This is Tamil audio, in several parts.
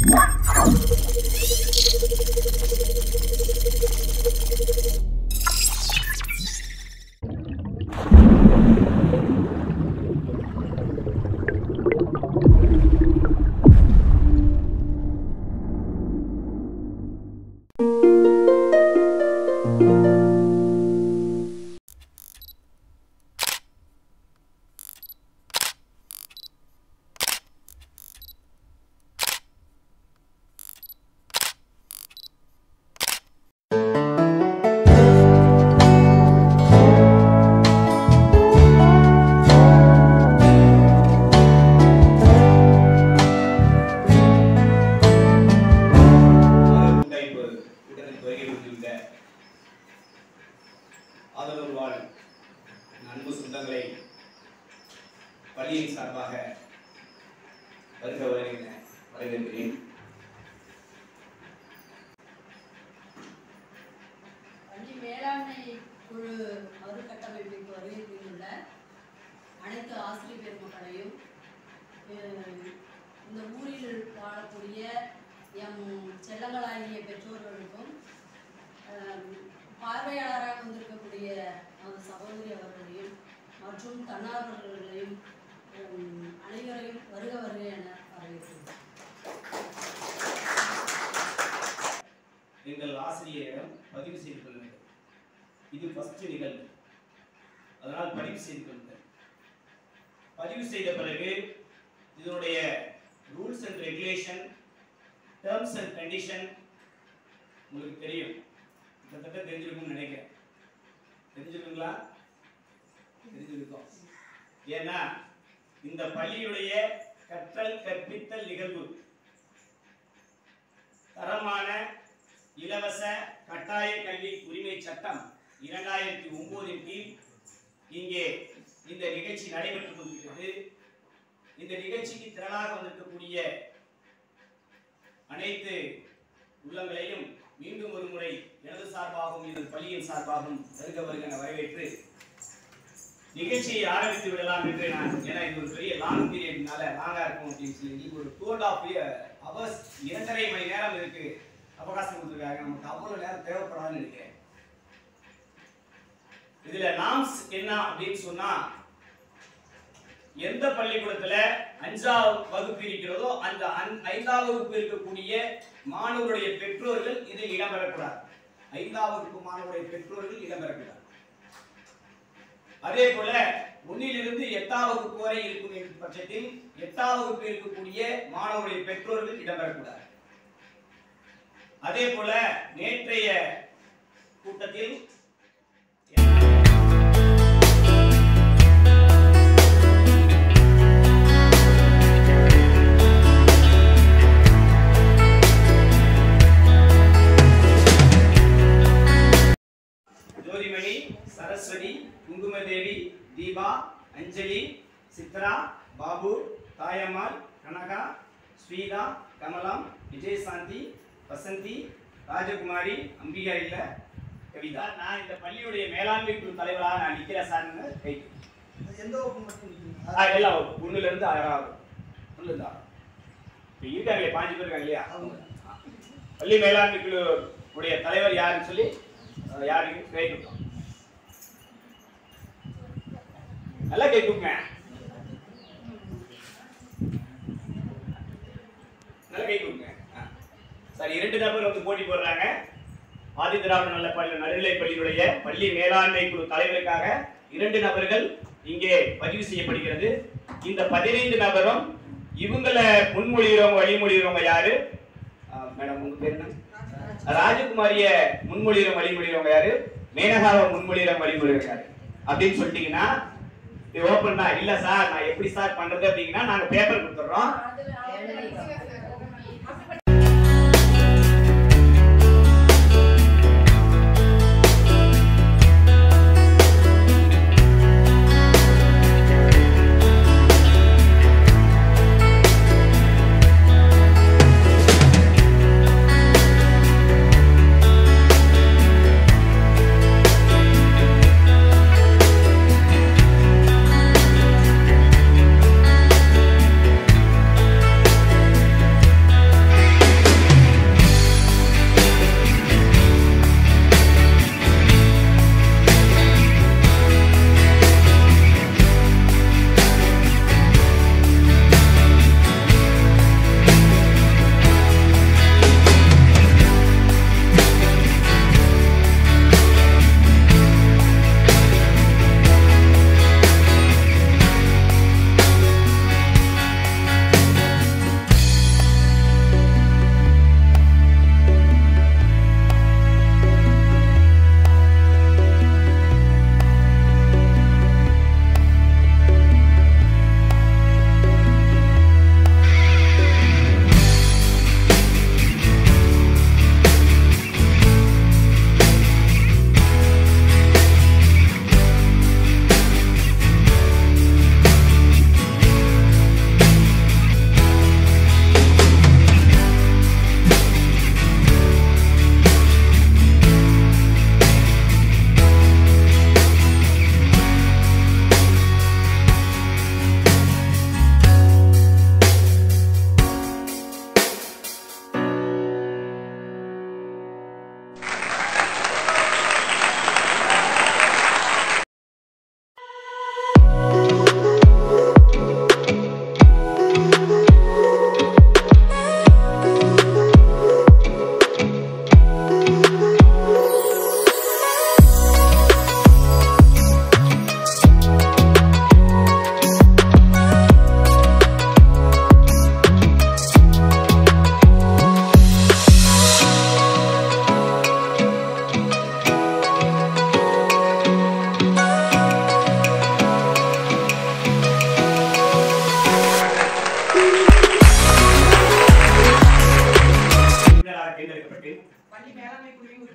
கூட்டமைப்பு கூட்டத்திற்கு வருகை புரிந்துள்ள ஆதரவு வாழ் அன்பு சொந்தங்களை பள்ளியின் சார்பாக வருக வருகின்ற வரவேற்கிறேன் பள்ளி மேலாண்மை குழு மறுகட்டமைப்பிற்கு வருகை புரிந்துள்ள அனைத்து ஆசிரியர் பெருமக்களையும் அஹ், இந்த ஊரில் வாழக்கூடிய எம் செல்லங்களாகிய பெற்றோர்களுக்கும் அஹ், பார்வையாளராக வந்திருக்கக்கூடிய நமது சகோதரி அவர்களையும் மற்றும் தன்னார்வலர்களையும் அஹ், அனைவரையும் வருக வருக என வரவேற்கிறேன் எங்கள் ஆசிரியரிடம் பதிவு செய்து கொள்ள வேண்டும் இது ஃபர்ஸ்ட் நிகழ்வு அதனால் பதிவு செய்து கொள்ளுங்கள் பதிவு செய்த பிறகு இதனுடைய rules and regulation terms and condition உங்களுக்கு தெரியும் கிட்டத்தட்ட தெரிஞ்சிருக்கும்னு நினைக்கிறேன் தெரிஞ்சிருக்குங்களா தெரிஞ்சிருக்கும் ஏன்னா இந்த பள்ளியுடைய கற்றல் கற்பித்தல் நிகழ்வு தரமான இலவச கட்டாய கல்வி உரிமை சட்டம் இரண்டாயிரத்தி ஒன்பதின் கீழ் இங்கே இந்த நிகழ்ச்சி நடைபெற்றுக் கொண்டிருக்கிறது இந்த நிகழ்ச்சிக்கு திரளாக வந்திருக்கக்கூடிய அனைத்து உள்ளங்களையும் மீண்டும் ஒரு முறை எனது சார்பாகவும் எனது பள்ளியின் சார்பாகவும் வருக வருக என வரவேற்று நிகழ்ச்சியை ஆரம்பித்து விடலாம் என்று நான் ஏன்னா இது ஒரு பெரிய லாங் பீரியட்னால லாங்கா இருக்கும் அப்படின்னு சொல்லி ஒரு டூ அண்ட் ஆஃப் ஹவர்ஸ் இரண்டரை மணி நேரம் இருக்கு அவகாசம் கொடுத்துருக்காங்க நமக்கு அவ்வளவு நேரம் தேவைப்படாதுன்னு நினைக்கிறேன் இதுல நாம்ஸ் என்ன அப்படின்னு சொன்னா எந்த பள்ளிக்கூடத்துல அஞ்சாவது வகுப்பு இருக்கிறதோ அந்த அஞ்- ஐந்தாவது வகுப்பு இருக்கக்கூடிய மாணவருடைய பெற்றோர்கள் இதில் இடம்பெறக்கூடாது ஐந்தாவது வகுப்பு மாணவருடைய பெற்றோர்கள் இடம்பெறக்கூடாது அதே போல ஒன்னிலிருந்து எட்டாம் வகுப்பு வரை இருக்கும் என்ற பட்சத்தில் எட்டாம் வகுப்பு இருக்கக்கூடிய மாணவருடைய பெற்றோர்கள் இடம்பெறக்கூடாது அதே போல நேற்றைய கூட்டத்தில் ஜோதிமணி சரஸ்வதி குங்குமதேவி தீபா அஞ்சலி சித்ரா பாபு தாயம்மாள் கனகா ஸ்ரீதா கமலம் விஜயசாந்தி வசந்தி ராஜகுமாரி அம்பிகா இல்ல கவிதா நான் இந்த பள்ளியுடைய மேலாண்மை குழு தலைவராக நான் நிக்கிறேன் சார்னு கை எந்த வகுப்பு மட்டும் இருக்கீங்களா? ஆ, எல்லாம் வகுப்பு. ஒண்ணுல இருந்து ஆறாவது ஒண்ணுல இருந்து ஆறாவது இப்ப இருக்காங்க பாஞ்சு பேர் இருக்காங்க இல்லையா அவங்க. பள்ளி மேலாண்மை குழு உடைய தலைவர் யாருன்னு சொல்லி அஹ், யாருக்கு கை கொடுத்தோம் நல்லா கை தூக்குங்க நல்லா கை தூக்குங்க ஆ. சரி இரண்டு நபர் வந்து போட்டி போடுறாங்க ஆதி திராவிட நல்ல பள்ளி நடுநிலை பள்ளியினுடைய பள்ளி மேலாண்மை குழு தலைவருக்காக இரண்டு நபர்கள் இங்கே பதிவு செய்யப்படுகிறது இந்த பதினைந்து நபரும் இவங்களை முன்மொழிகிறவங்க வழிமொழிகிறவங்க யாரு ஆ, மேடம் உங்க பேர் என்ன ராஜகுமாரிய முன்மொழிகிற வழிமொழிகிறவங்க யாரு மேனகாவை முன்மொழிகிற வழிமொழிகிறவங்க யாரு அப்படின்னு சொல்லிட்டீங்கன்னா இது ஓப்பன் தான் இல்ல சார் நான் எப்படி சார் பண்றது அப்படிங்கன்னா நாங்க பேப்பர் கொடுத்துட்றோம் Thank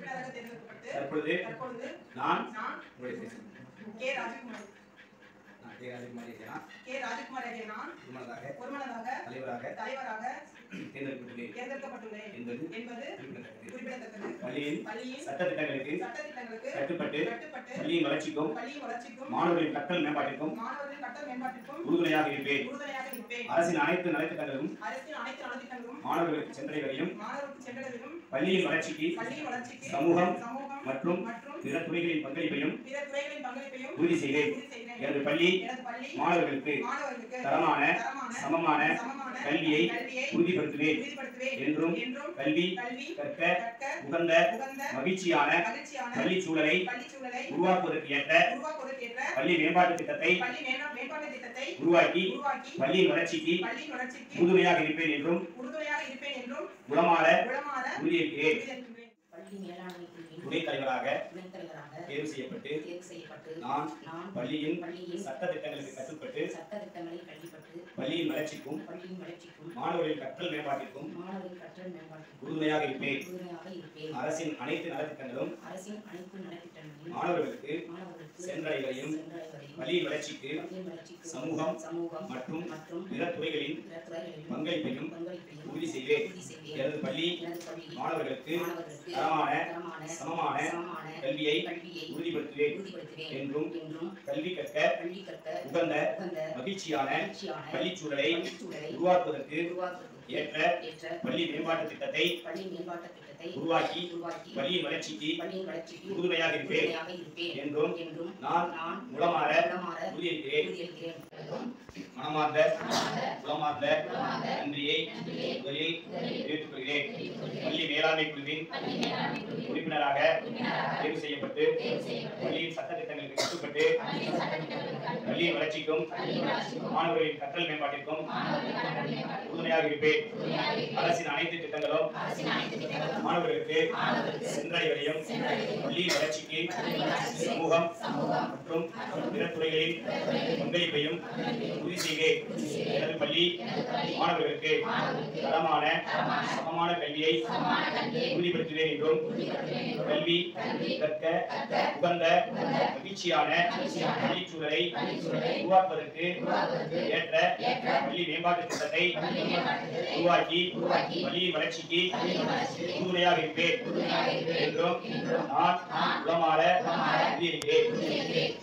உறுப்பினராக தேர்ந்தெடுக்கப்பட்டு தற்பொழுது தற்பொழுது நான் நான் உங்களுடைய பேசுகிறேன். கே ராஜகுமார் நான் கே. ராஜகுமாரி நான் கே ராஜகுமார் ஆகிய நான் திருமணதாக ஒருமனதாக தலைவராக தலைவராக தேர்ந்தெடுக்கப்பட்டுள்ளேன் தேர்ந்தெடுக்கப்பட்டுள்ளேன் என்பது என்பது குறிப்பிடத்தக்கது குறிப்பிடத்தக்கது பள்ளியின் பள்ளியின் சட்டத்திட்டங்களுக்கு சட்டத்திட்டங்களுக்கு கட்டுப்பட்டு கட்டுப்பட்டு பள்ளியின் வளர்ச்சிக்கும் பள்ளியின் வளர்ச்சிக்கும் மாணவர்களின் கற்றல் மேம்பாட்டிற்கும் மாணவர்களின் கட்டல் மேம்பாட்டிற்கும் உறுதுணையாக இருப்பேன் உறுதுணையாக இருப்பேன் அரசின் அனைத்து நலத்திட்டங்களும் அரசின் அனைத்து நலத்திட்டங்களும் மாணவர்களுக்கு சென்றடைவதையும் மாணவருக்கு சென்றடைவதும் பள்ளியின் வளர்ச்சிக்கு பள்ளியின் வளர்ச்சிக்கு சமூகம் சமூகம் மற்றும் மற்றும் பிற துறைகளின் பங்களிப்பையும் பிற துறைகளின் பங்களிப்பையும் உறுதி செய்வேன் உறுதி செய்கிறேன் எனது பள்ளி எனது பள்ளி மாணவர்களுக்கு மாணவர்களுக்கு தரமான தரமான சமமான சமமான கல்வியை கல்வியை உறுதிப்படுத்துவேன் உறுதிப்படுத்துவேன் என்றும் என்றும் கல்வி கல்வி கற்க கற்க உகந்த உகந்த மகிழ்ச்சியான மகிழ்ச்சியான பள்ளி சூழலை பள்ளி சூழலை உருவாக்குவதற்கு ஏற்ற உருவாக்குவதற்கேற்ற பள்ளி மேம்பாட்டு திட்டத்தை பள்ளி மேம்பா- மேம்பாட்டு திட்டத்தை உருவாக்கி உருவாக்கி பள்ளியின் வளர்ச்சிக்கு பள்ளியின் வளர்ச்சிக்கு உறுதுணையாக இருப்பேன் என்றும் உறுதுணையாக இருப்பேன் என்றும் உளமாற உளமாற உறுதியேற்கிறேன் உறுதியேற்கிறேன். பள்ளி மேலாண்மை குழுவின் துணைத் தலைவராக துணைத் தலைவராக தேர்வு செய்யப்பட்டு தேர்வு செய்யப்பட்டு நான் நான் பள்ளியின் பள்ளியின் சட்ட திட்டங்களுக்கு கட்டுப்பட்டு சட்ட திட்டங்களில் கல்விப்பட்டு பள்ளியின் வளர்ச்சிக்கும் பள்ளியின் வளர்ச்சிக்கும் மாணவர்களின் கற்றல் மேம்பாட்டிற்கும் மாணவரின் கற்றல் மேம்பாட்டிற்கும் உறுதுணையாக இருப்பேன் உறுதுணையாக இருப்பேன் அரசின் அனைத்து நலத்திட்டங்களும் அரசின் அனைத்து நலத்திட்டங்களையும் மாணவர்களுக்கு மாணவர்களுக்கு சென்றடைவதையும் சென்றடைவதையும் பள்ளியின் வளர்ச்சிக்கு பள்ளியின் வளர்ச்சிக்கு சமூகம் சமூகம் மற்றும் மற்றும் பிற துறைகளின் பிற துறைகளிலும் பங்களிப்பையும் பங்களிப்பையும் உறுதி செய்வேன் உறுதி செய்வேன் எனது பள்ளி எனது பள்ளி மாணவர்களுக்கு மாணவர்களுக்கு தரமான தரமான சமமான சமமான கல்வியை கல்வியை உறுதிப்படுத்துவேன் உறுதிப்படுத்துவேன் என்றும் என்றும் கல்வி கற்க பள்ளி கற்க உகந்த உகந்த மகிழ்ச்சியான மகிழ்ச்சியான பள்ளிச் சூழலை பள்ளிச்சூழலை உருவாக்குவதற்கு உருவாக்குவதற்கு ஏற்ற ஏற்ற பள்ளி மேம்பாட்டு திட்டத்தை பள்ளி மேம்பாட்டு திட்டத்தை உருவாக்கி உருவாக்கி பள்ளியின் வளர்ச்சிக்கு பள்ளியின் வளர்ச்சிக்கு உறுதுணையாக இருப்பேன் உறுதுணையாக இருப்பேன் என்றும் என்றும் நான் நான் உளமாற உளமாற உறுதியேற்கிறேன் உறுதியேற்கிறேன் மனமார்ந்த உளமார்ந்த நன்றியை முதலில் தெரிவித்துக் கொள்கிறேன் பள்ளி மேலாண்மை குழுவின் உறுப்பினராக தேர்வு செய்யப்பட்டு பள்ளியின் சட்ட திட்டங்களுக்கு கட்டுப்பட்டு பள்ளியின் வளர்ச்சிக்கும் மாணவர்களின் கற்றல் மேம்பாட்டிற்கும் உறுதுணையாக இருப்பேன் அரசின் அனைத்து திட்டங்களும் மாணவர்களுக்கு சென்றடைவதையும் பள்ளியின் வளர்ச்சிக்கு சமூகம் மற்றும் பிற துறைகளின் பங்களிப்பையும் உறுதி செய்வேன் எனது பள்ளி மாணவர்களுக்கு தரமான சமமான கல்வியை உறுதிப்படுத்துவேன் என்றும் கல்வி கற்க உகந்த மகிழ்ச்சியான பள்ளிச் சூழலை உருவாக்குவதற்கு ஏற்ற பள்ளி மேம்பாட்டு திட்டத்தை உருவாக்கி பள்ளியின் வளர்ச்சிக்கு உறுதுணையாக இருப்பேன் என்றும் நான் உளமாற உறுதியளிக்கிறேன்